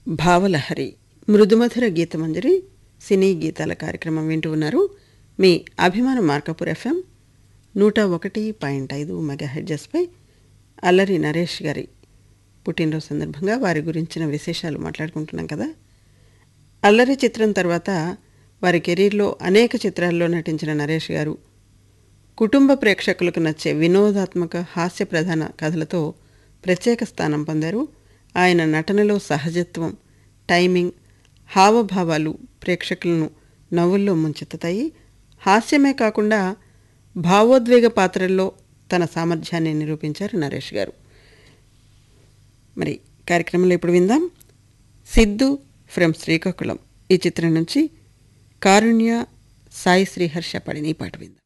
భావలహరి మృదుమధుర గీతమంజరి సినీ గీతాల కార్యక్రమం వింటూ ఉన్నారు మీ అభిమాన మార్కపూర్ ఎఫ్ఎం నూట ఒకటి పాయింట్ ఐదు మెగాహెడ్జెస్పై అల్లరి నరేష్ గారి పుట్టినరోజు సందర్భంగా వారి గురించిన విశేషాలు మాట్లాడుకుంటున్నాం కదా అల్లరి చిత్రం తర్వాత వారి కెరీర్లో అనేక చిత్రాల్లో నటించిన నరేష్ గారు కుటుంబ ప్రేక్షకులకు నచ్చే వినోదాత్మక హాస్య ప్రధాన కథలతో ప్రత్యేక స్థానం పొందారు ఆయన నటనలో సహజత్వం టైమింగ్ హావభావాలు ప్రేక్షకులను నవ్వుల్లో ముంచెత్తుతాయి హాస్యమే కాకుండా భావోద్వేగ పాత్రల్లో తన సామర్థ్యాన్ని నిరూపించారు నరేష్ గారు మరి కార్యక్రమంలో ఇప్పుడు విందాం సిద్ధు ఫ్రమ్ శ్రీకాకుళం ఈ చిత్రం నుంచి కారుణ్య సాయి శ్రీహర్ష పడిన ఈ పాట విందాం